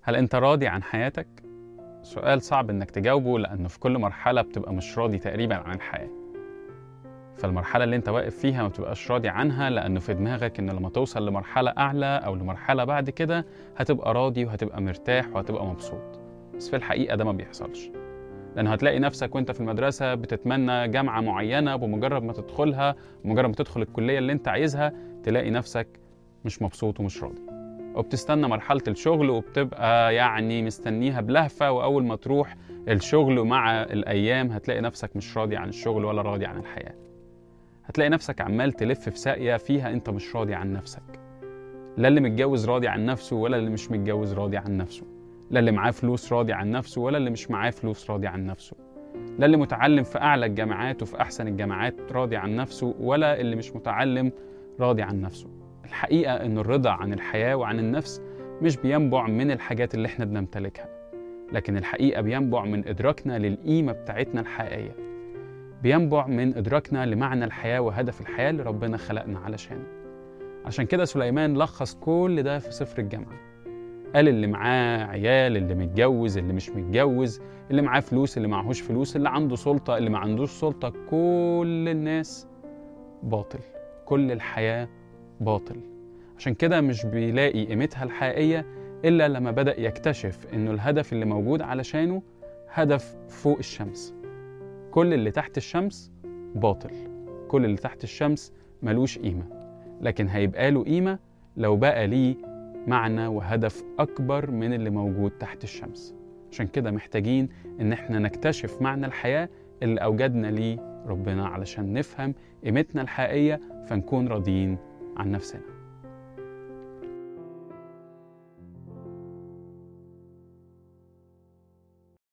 هل انت راضي عن حياتك؟ سؤال صعب انك تجاوبه لانه في كل مرحلة بتبقى مش راضي تقريبا عن الحياة فالمرحلة اللي انت واقف فيها ما بتبقاش راضي عنها لانه في دماغك ان لما توصل لمرحلة اعلى او لمرحلة بعد كده هتبقى راضي وهتبقى مرتاح وهتبقى مبسوط بس في الحقيقة ده ما بيحصلش لأنه هتلاقي نفسك وأنت في المدرسة بتتمنى جامعة معينة بمجرد ما تدخلها بمجرد ما تدخل الكلية اللي أنت عايزها تلاقي نفسك مش مبسوط ومش راضي وبتستنى مرحلة الشغل وبتبقى يعني مستنيها بلهفة وأول ما تروح الشغل مع الأيام هتلاقي نفسك مش راضي عن الشغل ولا راضي عن الحياة هتلاقي نفسك عمال تلف في ساقية فيها أنت مش راضي عن نفسك لا اللي متجوز راضي عن نفسه ولا اللي مش متجوز راضي عن نفسه لا اللي معاه فلوس راضي عن نفسه ولا اللي مش معاه فلوس راضي عن نفسه لا اللي متعلم في أعلى الجامعات وفي أحسن الجامعات راضي عن نفسه ولا اللي مش متعلم راضي عن نفسه الحقيقة إن الرضا عن الحياة وعن النفس مش بينبع من الحاجات اللي احنا بنمتلكها لكن الحقيقة بينبع من إدراكنا للقيمة بتاعتنا الحقيقية بينبع من إدراكنا لمعنى الحياة وهدف الحياة اللي ربنا خلقنا علشانه عشان كده سليمان لخص كل ده في سفر الجامعة قال اللي معاه عيال اللي متجوز اللي مش متجوز اللي معاه فلوس اللي معهوش فلوس اللي عنده سلطة اللي ما عندوش سلطة كل الناس باطل كل الحياة باطل عشان كده مش بيلاقي قيمتها الحقيقية إلا لما بدأ يكتشف إنه الهدف اللي موجود علشانه هدف فوق الشمس كل اللي تحت الشمس باطل كل اللي تحت الشمس ملوش قيمة لكن هيبقى له قيمة لو بقى ليه معنى وهدف أكبر من اللي موجود تحت الشمس عشان كده محتاجين إن احنا نكتشف معنى الحياة اللي أوجدنا ليه ربنا علشان نفهم قيمتنا الحقيقية فنكون راضيين عن نفسنا